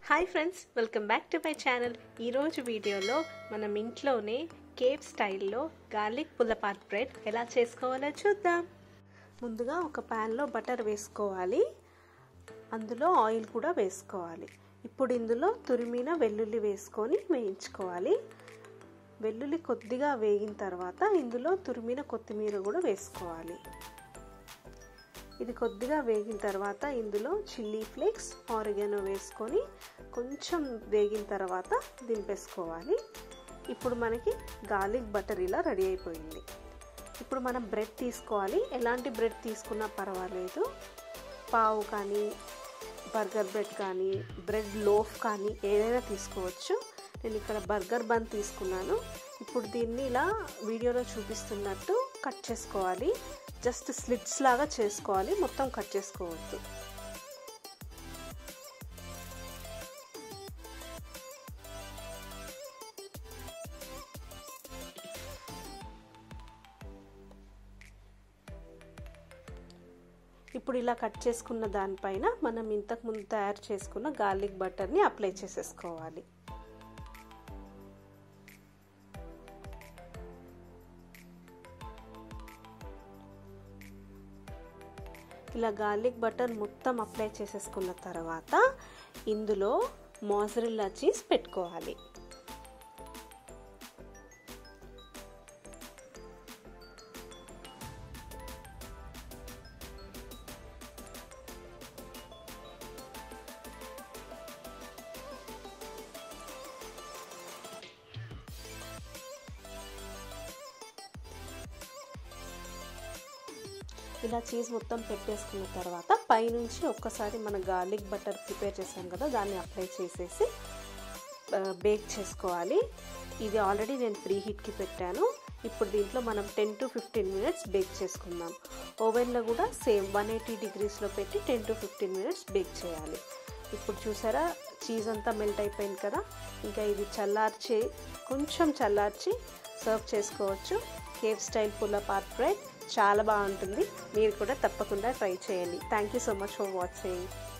hi friends welcome back to my channel ఈరోజు వీడియోలో మనం ఇంట్లోనే కేప్ స్టైల్లో గార్లిక్ పుల్లపాట్ బ్రెడ్ ఎలా చేసుకోవాలో చూద్దాం ముందుగా ఒక ప్యాన్లో బటర్ వేసుకోవాలి అందులో ఆయిల్ కూడా వేసుకోవాలి ఇప్పుడు ఇందులో తురిమిన వెల్లుల్లి వేసుకొని వేయించుకోవాలి వెల్లుల్లి కొద్దిగా వేగిన తర్వాత ఇందులో తురిమిన కొత్తిమీర కూడా వేసుకోవాలి ఇది కొద్దిగా వేగిన తర్వాత ఇందులో చిల్లీ ఫ్లేక్స్ ఆరిగనో వేసుకొని కొంచెం వేగిన తర్వాత దింపేసుకోవాలి ఇప్పుడు మనకి గార్లిక్ బటర్ ఇలా రెడీ అయిపోయింది ఇప్పుడు మనం బ్రెడ్ తీసుకోవాలి ఎలాంటి బ్రెడ్ తీసుకున్నా పర్వాలేదు పావు కానీ బర్గర్ బ్రెడ్ కానీ బ్రెడ్ లోఫ్ కానీ ఏదైనా తీసుకోవచ్చు నేను ఇక్కడ బర్గర్ బన్ తీసుకున్నాను ఇప్పుడు దీన్ని ఇలా వీడియోలో చూపిస్తున్నట్టు కట్ చేసుకోవాలి జస్ట్ స్లిట్స్ లాగా చేసుకోవాలి మొత్తం కట్ చేసుకోవద్దు ఇప్పుడు ఇలా కట్ చేసుకున్న దానిపైన మనం ఇంతకుముందు తయారు చేసుకున్న గార్లిక్ బటర్ని అప్లై చేసేసుకోవాలి ఇలా గార్లిక్ బటర్ మొత్తం అప్లై చేసేసుకున్న తర్వాత ఇందులో మోజరిల్లా చీజ్ పెట్టుకోవాలి ఇలా చీజ్ మొత్తం పెట్టేసుకున్న తర్వాత పైనుంచి ఒక్కసారి మన గార్లిక్ బటర్ ప్రిపేర్ చేసాం కదా దాన్ని అప్లై చేసేసి బేక్ చేసుకోవాలి ఇది ఆల్రెడీ నేను ప్రీ హీట్కి పెట్టాను ఇప్పుడు దీంట్లో మనం ten to fifteen minutes bake చేసుకుందాం ఓవెన్లో కూడా సేమ్ వన్ ఎయిటీ డిగ్రీస్లో పెట్టి ten to fifteen minutes bake చేయాలి ఇప్పుడు చూసారా చీజ్ అంతా మెల్ట్ అయిపోయింది కదా ఇంకా ఇది చల్లార్చి కొంచెం చల్లార్చి సర్వ్ చేసుకోవచ్చు cafe style pull apart bread చాలా బాగుంటుంది మీరు కూడా తప్పకుండా ట్రై చేయండి thank you so much for watching